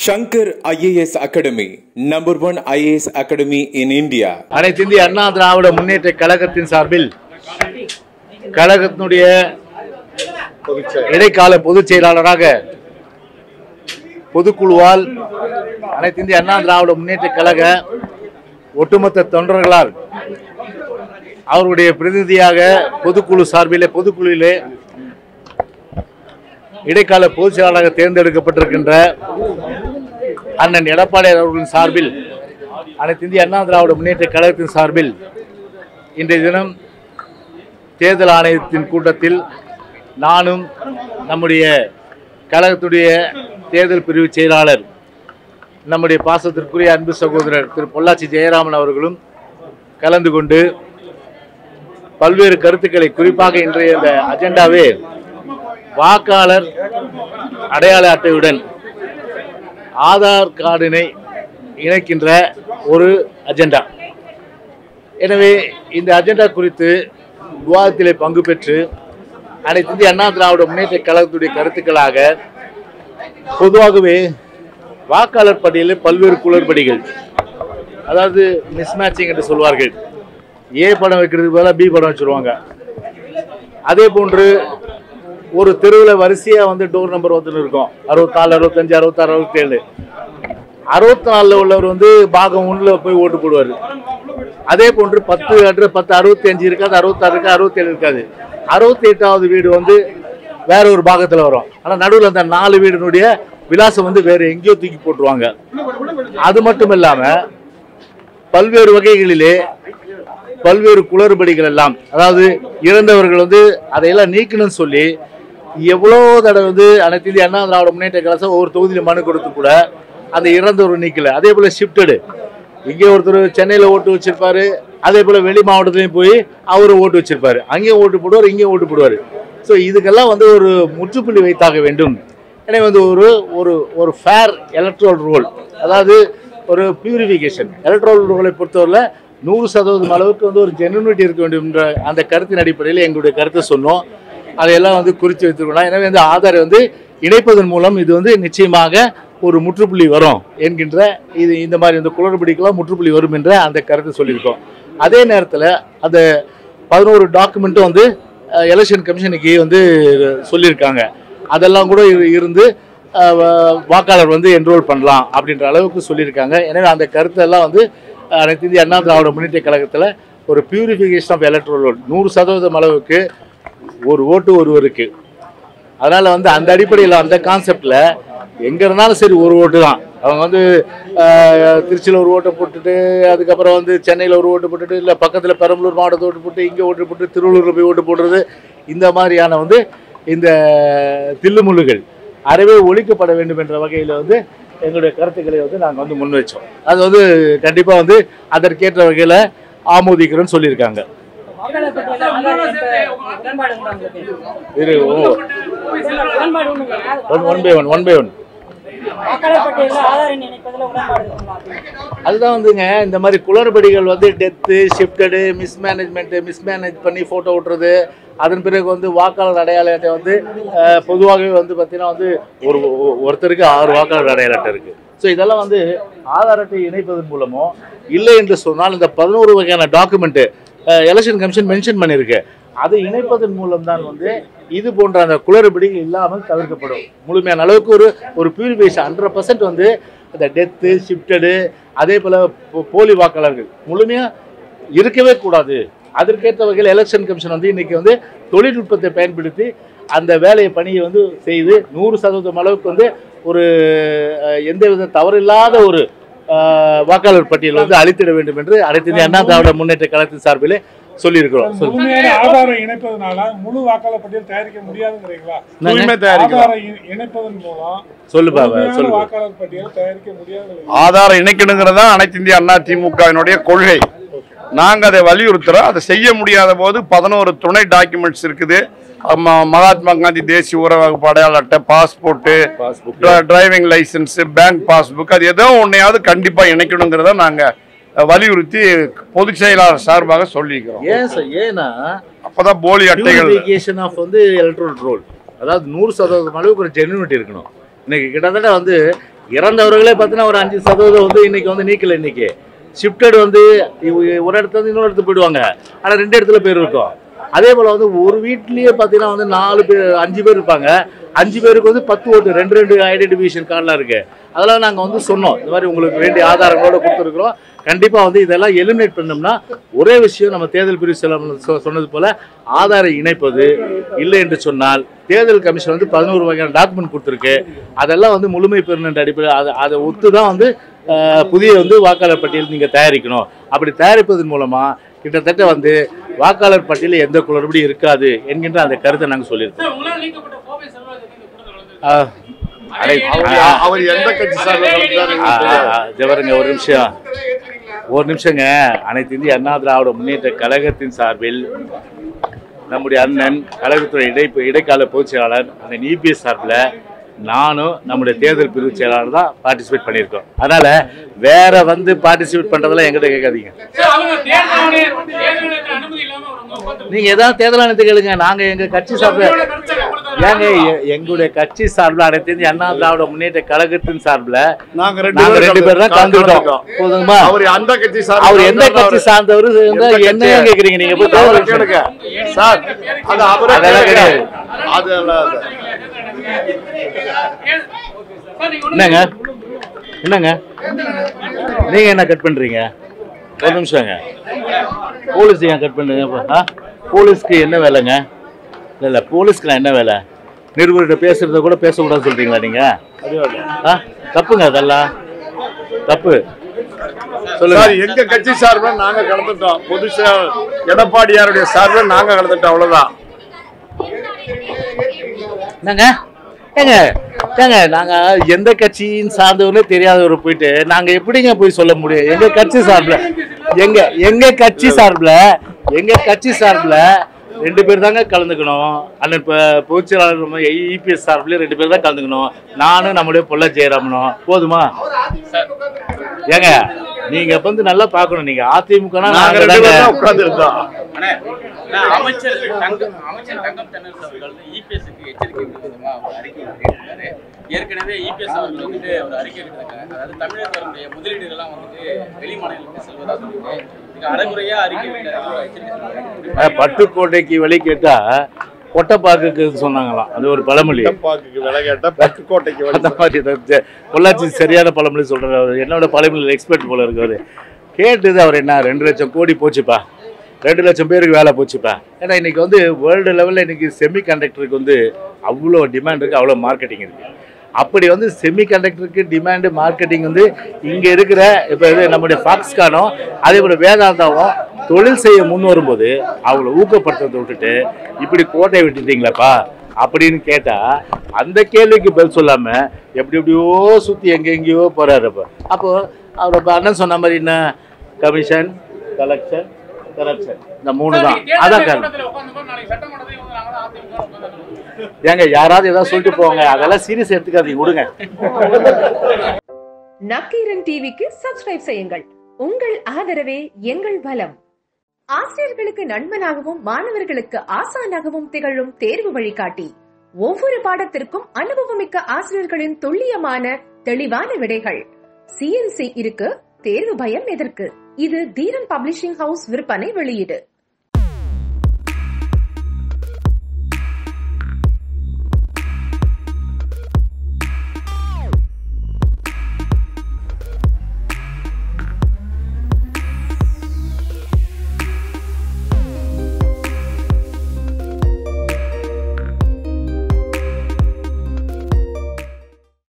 Shankar IAS Academy, number one IAS Academy in India. அனைத்து இந்திய அண்ணா திராவிட முன்னேற்ற கழகத்தின் சார்பில் கழகத்தினுடைய இடைக்கால பொதுச் செயலாளராக பொதுக்குழுவால் அனைத்து இந்திய அண்ணா திராவிட முன்னேற்ற கழக ஒட்டுமொத்த தொண்டர்களால் அவருடைய பிரதிநிதியாக பொதுக்குழு சார்பிலே பொதுக்குழுவிலே இடைக்கால பொதுச் செயலாளராக தேர்ந்தெடுக்கப்பட்டிருக்கின்ற அண்ணன் எடப்பாடியார் அவர்களின் சார்பில் அனைத்து இந்திய அண்ணா திராவிட முன்னேற்ற கழகத்தின் சார்பில் இன்றைய தினம் தேர்தல் ஆணையத்தின் கூட்டத்தில் நானும் நம்முடைய கழகத்துடைய தேர்தல் பிரிவு செயலாளர் நம்முடைய பாசத்திற்குரிய அன்பு சகோதரர் திரு பொள்ளாச்சி ஜெயராமன் அவர்களும் கலந்து கொண்டு பல்வேறு கருத்துக்களை குறிப்பாக இன்றைய இந்த அஜெண்டாவே வாக்காளர் அடையாள அட்டையுடன் ஆதார் கார்டினை இணைக்கின்ற ஒரு அஜெண்டா எனவே இந்த அஜெண்டா குறித்து விவாதத்திலே பங்கு பெற்று அனைத்து இந்திய அண்ணா திராவிட முன்னேற்ற கழகத்துடைய கருத்துக்களாக பொதுவாகவே வாக்காளர் பட்டியலில் பல்வேறு குளறுபடிகள் அதாவது மிஸ்மேட்சிங் என்று சொல்வார்கள் ஏ படம் வைக்கிறதுக்கு பதிலாக பி படம் வச்சுருவாங்க அதே போன்று ஒரு தெருவில் வரிசையாக வந்து டோர் நம்பர் வந்துன்னு இருக்கும் அறுபத்தாலு அறுபத்தஞ்சு அறுபத்தாறு அறுபத்தேழு அறுபத்தி நாலில் உள்ளவர் வந்து பாகம் ஒன்றில் போய் ஓட்டு போடுவார் அதே போன்று பத்து அட்ரஸ் பத்து அறுபத்தி அஞ்சு இருக்காது அறுபத்தாறு இருக்காது அறுபத்தேழு இருக்காது அறுபத்தி எட்டாவது வீடு வந்து வேற ஒரு பாகத்தில் வரும் ஆனால் நடுவில் அந்த நாலு வீடினுடைய விலாசம் வந்து வேற எங்கேயோ தூக்கி போட்டுருவாங்க அது மட்டும் இல்லாமல் பல்வேறு வகைகளிலே பல்வேறு குளறுபடிகள் எல்லாம் அதாவது இறந்தவர்கள் வந்து அதையெல்லாம் நீக்கணும்னு சொல்லி எவ்வளோ தடவை வந்து அனைத்து இந்திய அண்ணா திராவிட முன்னேற்ற கழகம் ஒவ்வொரு தொகுதியில் மனு கொடுத்து கூட அந்த இறந்தவர் நீக்கல அதே போல் ஷிஃப்டடு இங்கே ஒருத்தர் சென்னையில் ஓட்டு வச்சிருப்பாரு அதே போல் வெளி மாவட்டத்துலையும் போய் அவரும் ஓட்டு வச்சிருப்பாரு அங்கேயும் ஓட்டு போடுவார் இங்கேயும் ஓட்டு போடுவார் ஸோ இதுக்கெல்லாம் வந்து ஒரு முற்றுப்புள்ளி வைத்தாக வேண்டும் எனவே வந்து ஒரு ஒரு ஒரு ஃபேர் எலக்ட்ரல் ரோல் அதாவது ஒரு பியூரிஃபிகேஷன் எலக்ட்ரல் ரோலை பொறுத்தவரையில் நூறு சதவீதம் அளவுக்கு வந்து ஒரு ஜெனுனிட்டி இருக்க வேண்டும் என்ற அந்த கருத்தின் அடிப்படையில் எங்களுடைய கருத்தை சொன்னோம் அதையெல்லாம் வந்து குறித்து வைத்திருக்கணும் எனவே வந்து ஆதாரை வந்து இணைப்பதன் மூலம் இது வந்து நிச்சயமாக ஒரு முற்றுப்புள்ளி வரும் என்கின்ற இது இந்த மாதிரி இந்த குளறுபடிக்கெல்லாம் முற்றுப்புள்ளி வரும் என்ற அந்த கருத்தை சொல்லியிருக்கோம் அதே நேரத்தில் அந்த பதினோரு டாக்குமெண்ட்டும் வந்து எலெக்ஷன் கமிஷனுக்கு வந்து சொல்லியிருக்காங்க அதெல்லாம் கூட இரு- இருந்து அஹ், வா- வாக்காளர் வந்து என்ரோல் பண்ணலாம் அப்படின்ற அளவுக்கு சொல்லியிருக்காங்க எனவே அந்த கருத்தெல்லாம் வந்து அனைத்து இந்திய அண்ணா திராவிட முன்னேற்ற கழகத்தில் ஒரு பியூரிஃபிகேஷன் ஆஃப் எலக்ட்ரல் ஓட் நூறு சதவீதம் அளவுக்கு ஒரு ஓட்டு ஒருவருக்கு அதனால் வந்து அந்த அடிப்படையில் அந்த கான்செப்டில் எங்கே இருந்தாலும் சரி ஒரு ஓட்டு தான் அவங்க வந்து திருச்சியில் ஒரு ஓட்டை போட்டுட்டு அதுக்கப்புறம் வந்து சென்னையில் ஒரு ஓட்டு போட்டுட்டு இல்லை பக்கத்தில் பெரம்பலூர் மாவட்டத்தை ஓட்டு போட்டு இங்கே ஓட்டு போட்டு திருவள்ளூரில் போய் ஓட்டு போடுறது இந்த மாதிரியான வந்து இந்த தில்லுமுள்ளுகள் அறவே ஒழிக்கப்பட வேண்டும் என்ற வகையில் வந்து எங்களுடைய கருத்துக்களை வந்து நாங்கள் வந்து முன் வச்சோம் அது வந்து கண்டிப்பாக வந்து அதற்கேற்ற வகையில் ஆமோதிக்கிறோன்னு சொல்லியிருக்காங்க வாக்காளர் பட்டியல்ல ஆதார் இணைப்பு உடன்பாடு உண்டா உங்களுக்கு? இது ஓ உடன்பாடு உண்டுங்களா? One one by one one by one வாக்காளர் பட்டியல்ல ஆதார் எண் இணைப்பதுல உடன்பாடு இருக்குங்களா? அதுதான் வந்துங்க இந்த மாதிரி குளறுபடிகள் வந்து டெத்து ஷிஃப்டடு மிஸ்மேனேஜ்மெண்ட்டு மிஸ்மேனேஜ் பண்ணி ஃபோட்டோ விட்டுறது அதன் பிறகு வந்து வாக்காளர் அடையாள அட்டை வந்து அஹ், பொதுவாகவே வந்து பார்த்தீங்கன்னா வந்து ஒரு ஒ- ஒருத்தருக்கு ஆறு வாக்காளர் அடையாள அட்டை இருக்குது ஸோ இதெல்லாம் வந்து ஆதார் அட்டை இணைப்பதன் மூலமோ இல்லை என்று சொன்னால் இந்த பதினோரு வகையான டாக்குமெண்ட்டு எலெக்ஷன் கமிஷன் மென்ஷன் பண்ணியிருக்கு அதை இணைப்பதன் மூலம் தான் வந்து இது போன்ற அந்த குளறுபடிகள் இல்லாமல் தவிர்க்கப்படும் முழுமையான அளவுக்கு ஒரு ஒரு பியூரிஃபிகேஷன் ஹண்ட்ரட் பர்சன்ட் வந்து அந்த டெத்து ஷிஃப்டடு அதே போல் போலி வாக்காளர்கள் முழுமையாக இருக்கவே கூடாது அதற்கேற்ற வகையில் எலெக்ஷன் கமிஷன் வந்து இன்னைக்கு வந்து தொழில்நுட்பத்தை பயன்படுத்தி அந்த வேலையை பணியை வந்து செய்து நூறு சதவீதம் அளவுக்கு வந்து ஒரு அஹ், எந்தவித தவறில்லாத ஒரு அஹ், வாக்காளர் பட்டியல் வந்து அளித்திட வேண்டும் என்று அனைத்து இந்திய அண்ணா திராவிட முன்னேற்ற கழகத்தின் சார்பிலே சொல்லியிருக்கிறோம் சொல்லு. முழுமையான ஆதாரம் இணைப்பதனால முழு வாக்காளர் பட்டியல் தயாரிக்க முடியாதுங்கிறீங்களா என்னங்க? ஆதாரம் இ- இணைப்பதன் மூலம் சொல்லுப்பா முழுமையான சொல்லுப்பா வாக்காளர் பட்டியல் தயாரிக்க முடியாது ஆதாரம் இணைக்கணுங்கிறது தான் அனைத்து இந்திய அண்ணா திமுகவினுடைய கொள்கை நாங்கள் அதை வலியுறுத்துறோம் அதை செய்ய முடியாத போது பதினோரு துணை டாக்குமெண்ட்ஸ் இருக்குது ஆமா, மகாத்மா காந்தி தேசிய ஊரக அடையாள அட்டை passport driving licence bank passbook அது ஏதோ ஒன்றையாவது கண்டிப்பாக இணைக்கணுங்கிறத நாங்கள் வலியுறுத்தி பொதுச் செயலாளர் சார்பாக சொல்லியிருக்கிறோம் ஏன் சார் ஏன்னா அப்பதான் போலி அட்டைகள் பியூரிஃபிகேஷன் ஆஃப் வந்து எலக்ட்ரல் ரோல் அதாவது நூறு சதவீதம் அளவுக்கு ஒரு ஜென்யூனிட்டி இருக்கணும் இன்னைக்கு கிட்டத்தட்ட வந்து இறந்தவர்களே பார்த்தீங்கன்னா ஒரு அஞ்சு சதவீதம் வந்து இன்னைக்கு வந்து நீக்கல இன்னைக்கு ஷிஃப்டட் வந்து இவ- ஒரு இடத்துல இருந்து இன்னொரு இடத்துக்கு போயிடுவாங்க ஆனால் ரெண்டு இடத்துல பேர் இருக்கும் அதே போல் வந்து ஒரு வீட்லேயே பார்த்தீங்கன்னா வந்து நாலு பேர் அஞ்சு பேர் இருப்பாங்க அஞ்சு பேருக்கு வந்து பத்து ஓட்டு ரெண்டு ரெண்டு ஐடென்டிஃபிகேஷன் கார்டெலாம் இருக்கு அதெல்லாம் நாங்கள் வந்து சொன்னோம் இந்த மாதிரி உங்களுக்கு வேண்டிய ஆதாரங்களோட கொடுத்துருக்குறோம் கண்டிப்பாக வந்து இதெல்லாம் எலிமினேட் பண்ணோம்னா ஒரே விஷயம் நம்ம தேர்தல் பிரிவு செல்லம் சொ- சொன்னது போல ஆதார இணைப்பது இல்லை என்று சொன்னால் தேர்தல் கமிஷன் வந்து பதினோரு வகையான டாக்குமெண்ட் கொடுத்துருக்கு அதெல்லாம் வந்து முழுமை பெறுன்ற அடிப்படையில் அதை அதை ஒத்து தான் வந்து அஹ், புதிய வந்து வாக்காளர் பட்டியல் நீங்கள் தயாரிக்கணும் அப்படி தயாரிப்பதன் மூலமாக கிட்டத்தட்ட வந்து வாக்காளர் பட்டியலில் எந்த குளறுபடியும் இருக்காது என்கின்ற அந்த கருத்தை நாங்கள் சொல்லியிருக்கோம் ஆஹ், அடே, அவர் ஆஹ், அவர் எந்த கட்சி சார்பில் கலந்தாரு ஆ, ஆ, ஆ, ஜெவருங்க ஒரு நிமிஷம் ஒரு நிமிஷங்க அனைத்து இந்திய அண்ணா திராவிட முன்னேற்ற கழகத்தின் சார்பில் நம்முடைய அண்ணன் கழகத்துறை இடை இடைக்கால பொதுச் செயலாளர் அண்ணன் இபிஎஸ் சார்பில் நானும் நம்முடைய தேர்தல் பிரிவு செயலாளர் தான் பார்ட்டிசிபேட் பண்ணியிருக்கோம் அதனால வேற வந்து பார்ட்டிசிபேட் பண்றதெல்லாம் எங்கிட்ட கேட்காதீங்க நீங்க ஏதாவது தேர்தல் ஆணையத்தை கேளுங்க நாங்க எங்க கட்சி சார்பில் ஏங்க எ- எங்களுடைய கட்சி சார்பில் அனைத்து இந்திய அண்ணா திராவிட முன்னேற்ற கழகத்தின் சார்பில் நாங்க ரெண்டு நாங்க பேரும் ரெண்டு பேர் தான் கலந்துக்கிட்டோம் போதுமா அவர் அந்த கட்சி சார்பில் அவர் எந்த கலந்தாரு. கட்சி சார்ந்தவர் எந்த கட்சி? என்ன கேக்குறீங்க நீங்க போய் அவரை தேர்தல் கேளுங்க சார் அது அவரை அதெல்லாம் கேளுங்க. கிடையாது. அதெல்லாம் இல்ல. என்னங்க என்னங்க நீங்க என்ன கட் பண்றீங்க ஒரு நிமிஷங்க போலீஸ் ஏன் கட் பண்றீங்க இப்ப? ஆ? போலீஸ்க்கு என்ன வேலைங்க இல்ல இல்ல போலீஸ்க்கு என்ன வேலை நிருபர்கிட்ட பேசுறத கூட பேசக்கூடாதுன்னு சொல்றீங்களா நீங்க ஆ? தப்புங்க அதெல்லாம் தப்பு சொல்லுங்க சார் எங்க கட்சி சார்பில் நாங்க கலந்துட்டோம் பொது செயலாளர் எடப்பாடியாருடைய சார்பில் நாங்க கலந்துட்டோம் அவ்வளவுதான் என்னங்க ஏங்க ஏங்க நாங்க எந்த கட்சியின் சார்ந்தவனே தெரியாதவர் போயிட்டு நாங்க எப்படிங்க போய் சொல்ல முடியும் எங்க கட்சி சார்பில் எங்க எங்க கட்சி சார்பில் எங்க கட்சி சார்பில் ரெண்டு பேர் தாங்க கலந்துக்கணும் அண்ணன் இப்போ பொதுச்செயலாளர் இபிஎஸ் சார்பில் ரெண்டு பேர் தான் கலந்துக்கணும் நானும் நம்முடைய பொள்ள ஜெயராமனும் போதுமா ஏங்க நீங்க இப்ப வந்து நல்லா பார்க்கணும் நீங்க அதிமுக நாங்க ரெண்டு பேரும் தான் உட்கார்ந்து இருந்தோம் அண்ணே, நான் அமைச்சர் தங்கம் அமைச்சர் தங்கம் தென்னரசு அவர்கள் வந்து இபிஎஸ்க்கு எச்சரிக்கை விதமா ஒரு அறிக்கை வெளியிட்டிருக்காரு ஏற்கனவே இபிஎஸ் அவர்கள் வந்துட்டு ஒரு அறிக்கை விட்டிருக்காங்க அதாவது தமிழர்களுடைய முதலீடுகள்லாம் வந்துட்டு வெளி மாநிலங்களுக்கு செல்வதா சொல்லிட்டு இது அரைகுறையா அறிக்கை வெளியிட்டாங்க ஒரு எச்சரிக்கை சொல்றாங்க. பட்டுக்கோட்டைக்கு வழி கேட்டா கொட்டைப்பாக்குக்கு சொன்னாங்களாம் அது ஒரு பழமொழி பாக்குக்கு விலை கேட்டா பட்டுக்கோட்டைக்கு அந்த வந்து மாதிரி இந்த ஜ- பொள்ளாச்சி சரியான பழமொழி சொல்றாரு அவர் என்னோட பழமொழி எக்ஸ்பர்ட் போல இருக்கு அவரு கேட்டது அவர் என்ன ரெண்டு லட்சம் கோடி போச்சுப்பா ரெண்டு லட்சம் பேருக்கு வேலை போச்சுப்பா ஏன்னா இன்னைக்கு வந்து வேர்ல்டு லெவலில் இன்னைக்கு செமி கண்டக்டருக்கு வந்து அவ்வளோ டிமாண்ட் இருக்கு அவ்வளோ மார்க்கெட்டிங் இருக்கு அப்படி வந்து செமி கண்டக்டருக்கு டிமாண்டு மார்க்கெட்டிங் வந்து இங்கே இருக்கிற இப்போ இது நம்முடைய ஃபாக்ஸ்கானும் அதே போல் வேதாந்தாவும் தொழில் செய்ய முன் வரும்போது அவங்கள ஊக்கப்படுத்துறதை விட்டுட்டு இப்படி கோட்டையை விட்டுட்டீங்களாப்பா அப்படின்னு கேட்டா அந்த கேள்விக்கு பதில் சொல்லாம எப்படி எப்படியோ சுத்தி எங்க எங்கேயோ போறாரு அப்போ அப்போ அவர் அப்ப அண்ணன் சொன்ன மாதிரி என்ன கமிஷன் கலெக்ஷன் கரப்ஷன் இந்த மூணு தான் அதான் காரணம் ஏங்க யாராவது ஏதாவது சொல்லிட்டு போவாங்க அதெல்லாம் சீரியஸ் எடுத்துக்காதீங்க விடுங்க நக்கீரன் டிவிக்கு சப்ஸ்கிரைப் செய்யுங்கள் உங்கள் ஆதரவே எங்கள் பலம் ஆசிரியர்களுக்கு நண்பனாகவும் மாணவர்களுக்கு ஆசானாகவும் திகழும் தேர்வு வழிகாட்டி ஒவ்வொரு பாடத்திற்கும் அனுபவமிக்க ஆசிரியர்களின் துல்லியமான தெளிவான விடைகள் சிஎன்சி இருக்கு தேர்வு பயம் எதற்கு இது தீரன் பப்ளிஷிங் ஹவுஸ் விற்பனை வெளியீடு